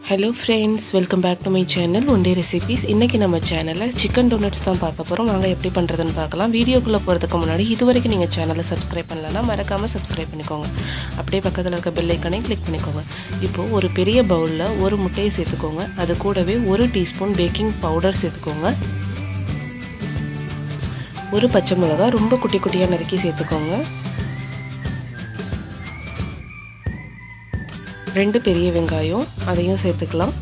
hello friends welcome back to my channel one day recipes இன்றைக்கி நம்ம சேனலில் chicken doughnuts தான் பார்க்க போகிறோம் வாங்க எப்படி பண்ணுறதுன்னு பார்க்கலாம் வீடியோக்குள்ளே போகிறதுக்கு முன்னாடி இது வரைக்கும் நீங்கள் சேனலை சப்ஸ்கிரைப் பண்ணலன்னா மறக்காமல் சப்ஸ்கிரைப் பண்ணிக்கோங்க அப்படியே பக்கத்தில் இருக்க பெல் ஐக்கானையும் கிளிக் பண்ணிக்கோங்க இப்போது ஒரு பெரிய பவுலில் ஒரு முட்டையை சேர்த்துக்கோங்க அது கூடவே ஒரு டீஸ்பூன் பேக்கிங் பவுடர் சேர்த்துக்கோங்க ஒரு பச்சை மிளகா ரொம்ப குட்டி குட்டியாக நறுக்கி சேர்த்துக்கோங்க ரெண்டு பெரிய வெங்காயம் அதையும் சேர்த்துக்கலாம்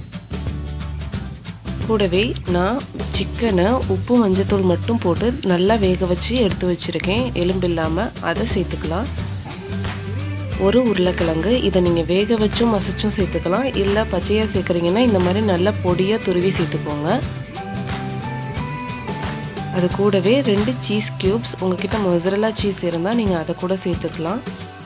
கூடவே நான் சிக்கனை உப்பு மஞ்சத்தூள் மட்டும் போட்டு நல்லா வேக வச்சு எடுத்து வச்சுருக்கேன் எலும்பு இல்லாமல் அதை சேர்த்துக்கலாம் ஒரு உருளைக்கிழங்கு இதை நீங்கள் வேக வச்சும் மசிச்சும் சேர்த்துக்கலாம் இல்லை பச்சையாக சேர்க்குறீங்கன்னா இந்த மாதிரி நல்லா பொடியாக துருவி சேர்த்துக்கோங்க அது கூடவே ரெண்டு சீஸ் க்யூப்ஸ் உங்ககிட்ட மொசரலா சீஸ் இருந்தால் நீங்கள் அதை கூட சேர்த்துக்கலாம்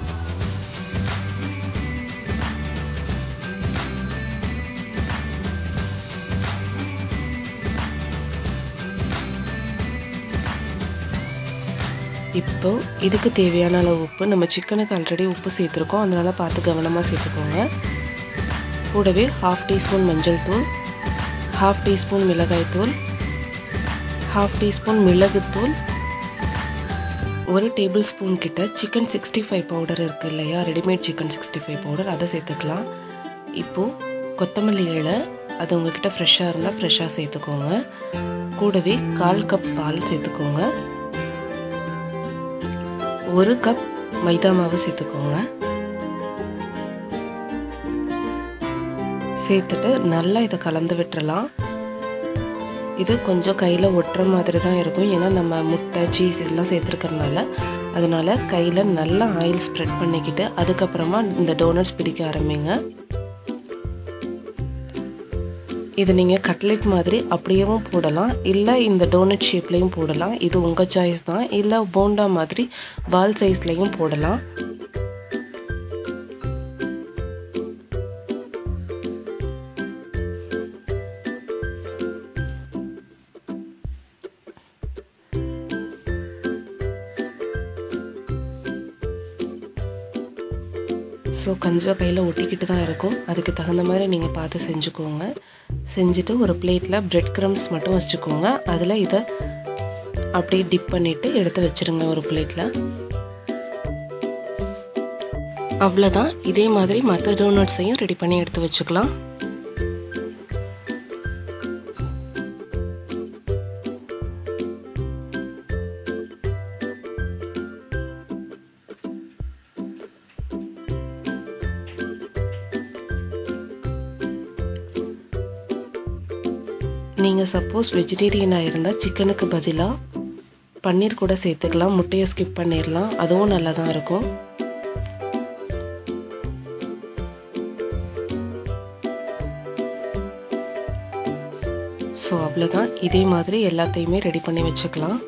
இப்போ இதுக்கு தேவையான அளவு உப்பு நம்ம சிக்கனுக்கு ஆல்ரெடி உப்பு சேர்த்துருக்கோம் அதனால் பார்த்து கவனமாக சேர்த்துக்கோங்க கூடவே ஹாஃப் டீஸ்பூன் மஞ்சள் தூள் ஹாஃப் டீஸ்பூன் மிளகாய் தூள் ஹாஃப் டீஸ்பூன் மிளகுத்தூள் ஒரு டேபிள் ஸ்பூன் கிட்ட சிக்கன் சிக்ஸ்டி ஃபைவ் பவுடர் இருக்குது இல்லையா readymade chicken sixty five powder அதை சேர்த்துக்கலாம் இப்போது கொத்தமல்லி இலை அது உங்ககிட்ட ஃப்ரெஷ்ஷாக இருந்தால் ஃப்ரெஷ்ஷாக சேர்த்துக்கோங்க கூடவே கால் கப் பால் சேர்த்துக்கோங்க ஒரு கப் மைதா மாவு சேர்த்துக்கோங்க சேர்த்துட்டு நல்லா இதை கலந்து விட்டுறலாம் இது கொஞ்சம் கையில் ஒட்டுற மாதிரி தான் இருக்கும் ஏன்னா நம்ம முட்டை சீஸ் இதெல்லாம் சேர்த்துருக்கறனால அதனால் கையில் நல்லா ஆயில் ஸ்ப்ரெட் பண்ணிக்கிட்டு அதுக்கப்புறமா இந்த டோனட்ஸ் பிடிக்க ஆரம்பிங்க இது நீங்கள் கட்லெட் மாதிரி அப்படியேவும் போடலாம் இல்லை இந்த டோனட் ஷேப்லேயும் போடலாம் இது உங்கள் சாய்ஸ் தான் இல்லை போண்டா மாதிரி பால் சைஸ்லேயும் போடலாம் ஸோ கொஞ்சம் கையில் ஒட்டிக்கிட்டு தான் இருக்கும் அதுக்கு தகுந்த மாதிரி நீங்கள் பார்த்து செஞ்சுக்கோங்க செஞ்சுட்டு ஒரு பிளேட்டில் ப்ரெட் க்ரம்ஸ் மட்டும் வச்சுக்கோங்க அதில் இதை அப்படியே டிப் பண்ணிவிட்டு எடுத்து வச்சுருங்க ஒரு பிளேட்டில் அவ்வளோதான் இதே மாதிரி மற்ற டோனட்ஸையும் ரெடி பண்ணி எடுத்து வச்சுக்கலாம் நீங்கள் சப்போஸ் வெஜிடேரியனாக இருந்தால் சிக்கனுக்கு பதிலாக பன்னீர் கூட சேர்த்துக்கலாம் முட்டையை ஸ்கிப் பண்ணிடலாம் அதுவும் நல்லா தான் இருக்கும் ஸோ அவ்வளோதான் இதே மாதிரி எல்லாத்தையுமே ரெடி பண்ணி வச்சுக்கலாம்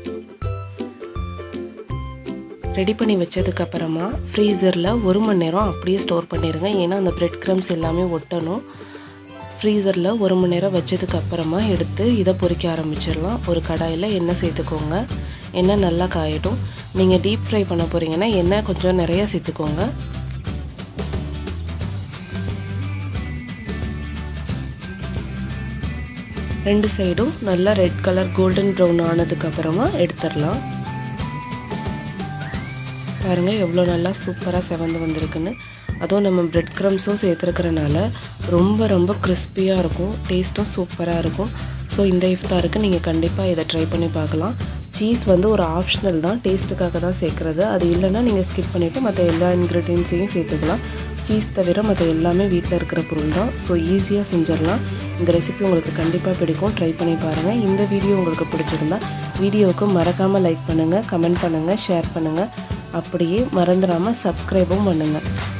ரெடி பண்ணி வச்சதுக்கப்புறமா ஃப்ரீசரில் ஒரு மணி நேரம் அப்படியே ஸ்டோர் பண்ணிடுங்க ஏன்னா அந்த ப்ரெட் க்ரம்ஸ் எல்லாமே ஒட்டணும் ஃப்ரீசரில் ஒரு மணி நேரம் வச்சதுக்கு அப்புறமா எடுத்து இதை பொறிக்க ஆரம்பிச்சிடலாம் ஒரு கடாயில் எண்ணெய் சேர்த்துக்கோங்க எண்ணெய் நல்லா காயட்டும் நீங்கள் டீப் ஃப்ரை பண்ண போகிறீங்கன்னா எண்ணெய் கொஞ்சம் நிறையா சேர்த்துக்கோங்க ரெண்டு சைடும் நல்லா ரெட் கலர் கோல்டன் ப்ரௌன் ஆனதுக்கப்புறமா எடுத்துடலாம் பாருங்கள் எவ்வளோ நல்லா சூப்பராக செவந்து வந்திருக்குன்னு அதுவும் நம்ம ப்ரெட் க்ரம்ஸும் சேர்த்துருக்கறனால ரொம்ப ரொம்ப கிறிஸ்பியாக இருக்கும் டேஸ்ட்டும் சூப்பராக இருக்கும் ஸோ இந்த இஃப்தாருக்கு நீங்கள் கண்டிப்பாக இதை ட்ரை பண்ணி பார்க்கலாம் சீஸ் வந்து ஒரு ஆப்ஷனல் தான் டேஸ்ட்டுக்காக தான் சேர்க்குறது அது இல்லைன்னா நீங்கள் ஸ்கிப் பண்ணிவிட்டு மற்ற எல்லா இன்க்ரீடியன்ஸையும் சேர்த்துக்கலாம் சீஸ் தவிர மற்ற எல்லாமே வீட்டில் இருக்கிற பொருள் தான் ஸோ ஈஸியாக செஞ்சிடலாம் இந்த ரெசிபி உங்களுக்கு கண்டிப்பாக பிடிக்கும் ட்ரை பண்ணி பாருங்கள் இந்த வீடியோ உங்களுக்கு பிடிச்சிருந்தா வீடியோவுக்கு மறக்காமல் லைக் பண்ணுங்கள் கமெண்ட் பண்ணுங்கள் ஷேர் பண்ணுங்கள் அப்படியே மறந்துடாமல் சப்ஸ்கிரைபும் பண்ணுங்கள்